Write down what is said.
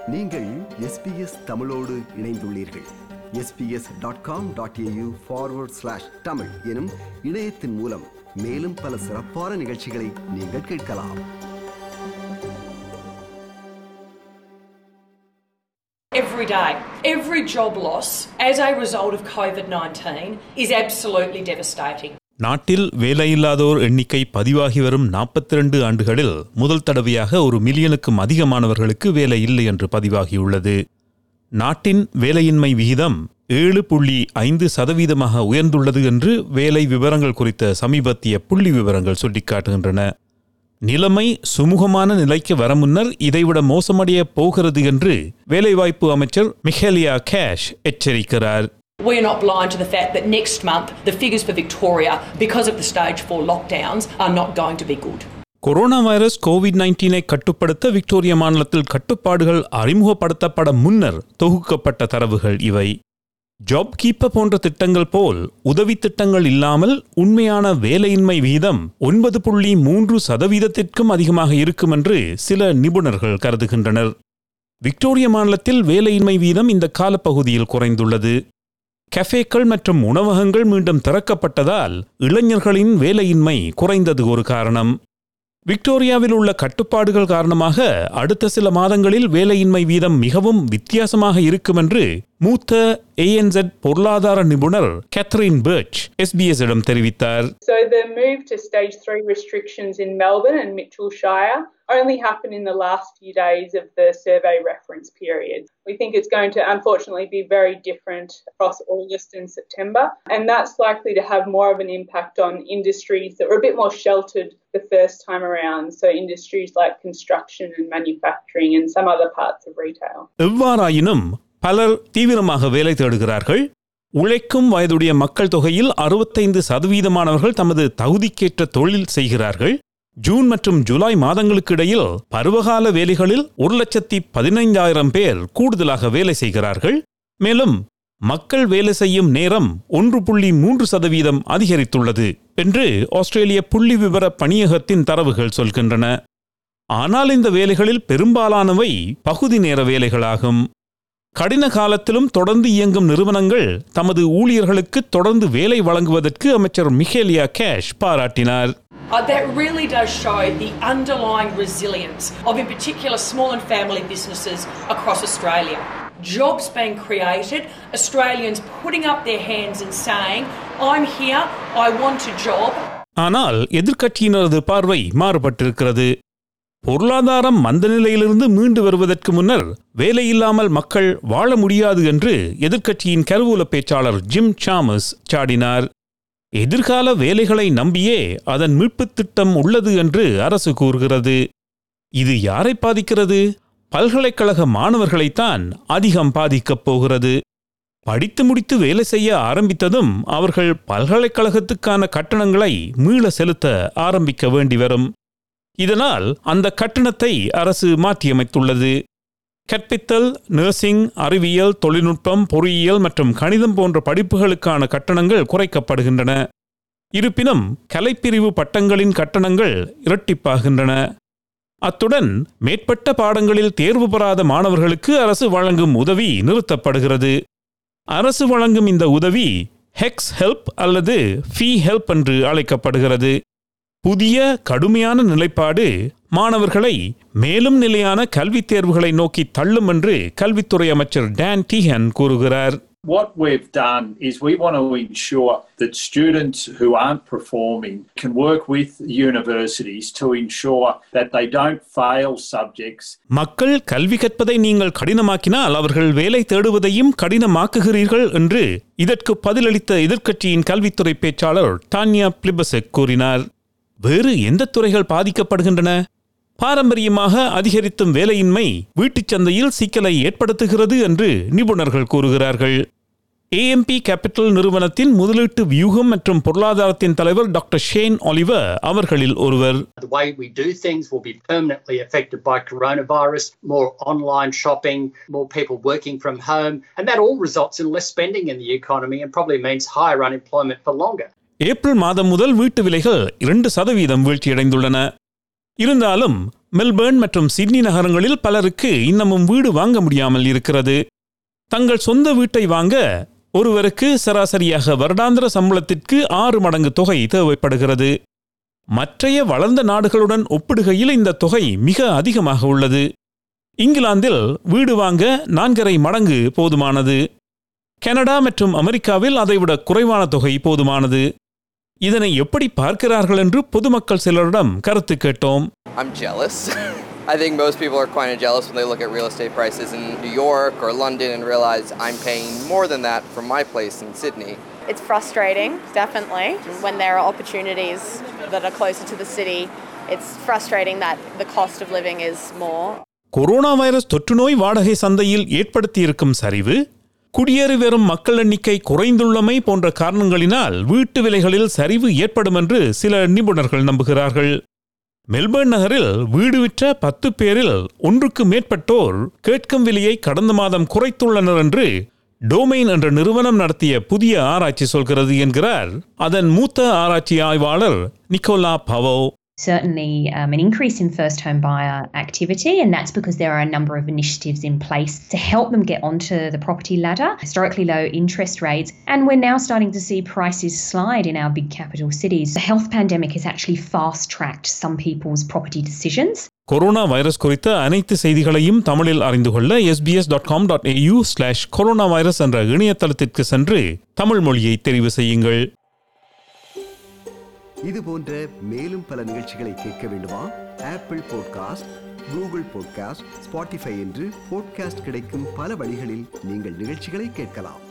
நீங்கள் எஸ்பிஎஸ் தமிழோடு இணைந்துள்ளீர்கள் SBS dot com dot AU forward slash Tamil எனும் இணையத்தின் மூலம் மேலும் பல சிறப்பான நிகழ்ச்சிகளை நீங்கள் கேட்கலாம் Every day, every job loss as a result of COVID 19 is absolutely devastating. நாட்டில் வேலையில்லாதோர் எண்ணிக்கை பதிவாகி வரும் 42 ஆண்டுகளில் முதல் தடவையாக ஒரு மில்லியனுக்கும் அதிகமானவர்களுக்கு வேலை இல்லை என்று பதிவாகியுள்ளது நாட்டின் வேலையின்மை விகிதம் ஏழு புள்ளி ஐந்து சதவீதமாக உயர்ந்துள்ளது என்று வேலை விவரங்கள் குறித்த சமீபத்திய புள்ளி விவரங்கள் சுட்டிக்காட்டுகின்றன நிலைமை சுமூகமான நிலைக்கு வர முன்னர் இதைவிட மோசமடைய போகிறது என்று வேலைவாய்ப்பு அமைச்சர் மிஹேலியா கேஷ் எச்சரிக்கிறார் We are not blind to the fact that next month the figures for Victoria, because of the stage four lockdowns, are not going to be good. Corona virus COVID நைன்டீனை கட்டுப்படுத்த Victoria மாநிலத்தில் கட்டுப்பாடுகள் அறிமுகப்படுத்தப்பட முன்னர் தொகுக்கப்பட்ட தரவுகள் இவை job keeper போன்ற திட்டங்கள் போல் உதவி திட்டங்கள் இல்லாமல் உண்மையான வேலையின்மை விகிதம் ஒன்பது புள்ளி மூன்று சதவீதத்திற்கும் அதிகமாக இருக்கும் என்று சில நிபுணர்கள் கருதுகின்றனர் விக்டோரியா மாநிலத்தில் வேலையின்மை வீதம் இந்த காலப்பகுதியில் குறைந்துள்ளது கஃபேக்கள் மற்றும் உணவகங்கள் மீண்டும் திறக்கப்பட்டதால் இளைஞர்களின் வேலையின்மை குறைந்தது ஒரு காரணம் விக்டோரியாவில் உள்ள கட்டுப்பாடுகள் காரணமாக அடுத்த சில மாதங்களில் வேலையின்மை வீதம் மிகவும் வித்தியாசமாக இருக்கும் என்று மூத்த ஏஎன்செட் பொருளாதார நிபுணர் கேத்ரின் பர்ச் SBS இடம் தெரிவித்தார் So the move to stage three restrictions in Melbourne and Mitchell Shire only happened in the last few days of the survey reference period. We think it's going to unfortunately be very different across August and September, and that's likely to have more of an impact on industries that were a bit more sheltered the first time around. So industries like construction and manufacturing and some other parts of retail. எவ்வாறாயினும் பலர் தீவிரமாக வேலை தேடுகிறார்கள் உழைக்கும் வயதுடைய மக்கள் தொகையில் அறுபத்தைந்து சதவீதமானவர்கள் தமது தகுதிக்கேற்ற தொழில் செய்கிறார்கள் ஜூன் மற்றும் ஜூலை மாதங்களுக்கு இடையில் பருவகால வேலைகளில் ஒரு லட்சத்தி பதினைந்தாயிரம் பேர் கூடுதலாக வேலை செய்கிறார்கள் மேலும் மக்கள் வேலை செய்யும் நேரம் ஒன்று புள்ளி மூன்று சதவீதம் அதிகரித்துள்ளது என்று ஆஸ்திரேலிய புள்ளி விவர பணியகத்தின் தரவுகள் சொல்கின்றன ஆனால் இந்த வேலைகளில் பெரும்பாலானவை பகுதி நேர வேலைகளாகும் கடின காலத்திலும் தொடர்ந்து இயங்கும் நிறுவனங்கள் தமது ஊழியர்களுக்கு தொடர்ந்து வேலை வழங்குவதற்கு அமைச்சர் மிகேலியா கேஷ் பாராட்டினார் Uh, that really does show the underlying resilience of, in particular, small and family businesses across Australia. Jobs being created, Australians putting up their hands and saying, I'm here, I want a job, ஆனால் எதிர்க்கட்சியினரது பார்வை மாறுபட்டிருக்கிறது பொருளாதாரம் மந்த நிலையிலிருந்து மீண்டு வருவதற்கு முன்னர் வேலையில்லாமல் மக்கள் வாழ முடியாது என்று எதிர்க்கட்சியின் கருவூல பேச்சாளர் ஜிம் சாமஸ் சாடினார் எதிர்கால வேலைகளை நம்பியே அதன் மீட்புத் திட்டம் உள்ளது என்று அரசு கூறுகிறது இது யாரை பாதிக்கிறது பல்கலைக்கழக மாணவர்களைத்தான் அதிகம் பாதிக்கப் போகிறது படித்து முடித்து வேலை செய்ய ஆரம்பித்ததும் அவர்கள் பல்கலைக்கழகத்துக்கான கட்டணங்களை மீள செலுத்த ஆரம்பிக்க வேண்டி வரும் இதனால் அந்த கட்டணத்தை அரசு மாற்றியமைத்துள்ளது கற்பித்தல் நர்சிங் அறிவியல் தொழில்நுட்பம் பொறியியல் மற்றும் கணிதம் போன்ற படிப்புகளுக்கான கட்டணங்கள் குறைக்கப்படுகின்றன இருப்பினும் கலைப்பிரிவு பட்டங்களின் கட்டணங்கள் இரட்டிப்பாகின்றன அத்துடன் மேற்பட்ட பாடங்களில் தேர்வு பெறாத மாணவர்களுக்கு அரசு வழங்கும் உதவி நிறுத்தப்படுகிறது அரசு வழங்கும் இந்த உதவி ஹெக்ஸ் ஹெல்ப் அல்லது ஃபீ ஹெல்ப் என்று அழைக்கப்படுகிறது புதிய கடுமையான நிலைப்பாடு மாணவர்களை மேலும் நிலையான கல்வித் தேர்வுகளை நோக்கி தள்ளும் என்று கல்வித்துறை அமைச்சர் டான் டீஹன் கூறுகிறார் What we've done is we want to ensure that students who aren't performing can work with universities to ensure that they don't fail subjects மக்கள் கல்வி கற்பதை நீங்கள் கடினமாக்கினால் அவர்கள் வேலை தேடுவதையும் கடினமாக்குகிறீர்கள் என்று இதற்கு பதிலளித்த எதிர்க்கட்சியின் கல்வித்துறை பேச்சாளர் டான்யா பிளிபசெக் கூறினார் வேறு எந்த துறைகள் பாதிக்கப்படுகின்றன பாரம்பரியமாக அதிகரித்தும் வேலையின்மை வீட்டுச் சந்தையில் சிக்கலை ஏற்படுத்துகிறது என்று நிபுணர்கள் கூறுகிறார்கள் ஏஎம்பி கேபிட்டல் நிறுவனத்தின் முதலீட்டு வியூகம் மற்றும் பொருளாதாரத்தின் தலைவர் டாக்டர் ஷேன் ஒலிவர் அவர்களில் ஒருவர் The way we do things will be permanently affected by coronavirus, more online shopping, more people working from home, and that all results in less spending in the economy and probably means higher unemployment for longer. April மாதம் முதல் வீட்டு விலைகள் இரண்டு சதவீதம் வீழ்ச்சியடைந்துள்ளன இருந்தாலும் Melbourne மற்றும் Sydney நகரங்களில் பலருக்கு இன்னமும் வீடு வாங்க முடியாமல் இருக்கிறது தங்கள் சொந்த வீட்டை வாங்க ஒருவருக்கு சராசரியாக வருடாந்திர சம்பளத்திற்கு ஆறு மடங்கு தொகை தேவைப்படுகிறது மற்றைய வளர்ந்த நாடுகளுடன் ஒப்பிடுகையில் இந்த தொகை மிக அதிகமாக உள்ளது இங்கிலாந்தில் வீடு வாங்க நான்கரை மடங்கு போதுமானது கனடா மற்றும் அமெரிக்காவில் அதைவிட குறைவான தொகை போதுமானது இதனை எப்படி பார்க்கிறார்கள் என்று பொதுமக்கள் சிலரிடம் கருத்து கேட்டோம் I'm jealous. I think most people are kind of jealous when they look at real estate prices in New York or London and realize I'm paying more than that for my place in Sydney. It's frustrating, definitely. When there are opportunities that are closer to the city, it's frustrating that the cost of living is more. Corona virus தொற்றுநோய் வாடகை சந்தையில் ஏற்படுத்தியிருக்கும் சரிவு குடியேறி வரும் மக்கள் எண்ணிக்கை குறைந்துள்ளமை போன்ற காரணங்களினால் வீட்டு விலைகளில் சரிவு ஏற்படும் என்று சில நிபுணர்கள் நம்புகிறார்கள் மெல்பர்ன் நகரில் வீடு விற்ற பத்து பேரில் ஒன்றுக்கு மேற்பட்டோர் கேட்கும் விலையை கடந்த மாதம் குறைத்துள்ளனர் என்று டோமைன் என்ற நிறுவனம் நடத்திய புதிய ஆராய்ச்சி சொல்கிறது என்கிறார் அதன் மூத்த ஆராய்ச்சி ஆய்வாளர் நிக்கோலா பவோ certainly um, an increase in first home buyer activity, and that's because there are a number of initiatives in place to help them get onto the property ladder. Historically low interest rates, and we're now starting to see prices slide in our big capital cities. The health pandemic has actually fast tracked some people's property decisions. Corona virus குறித்த அனைத்து செய்திகளையும் தமிழில் அறிந்து கொள்ள SBS dot com dot AU slash corona virus என்ற இணையதளத்திற்கு சென்று தமிழ் மொழியை தெரிவு செய்யுங்கள் இது போன்ற மேலும் பல நிகழ்ச்சிகளை கேட்க வேண்டுமா Apple podcast Google podcast Spotify என்று பாட்காஸ்ட் கிடைக்கும் பல வழிகளில் நீங்கள் நிகழ்ச்சிகளை கேட்கலாம்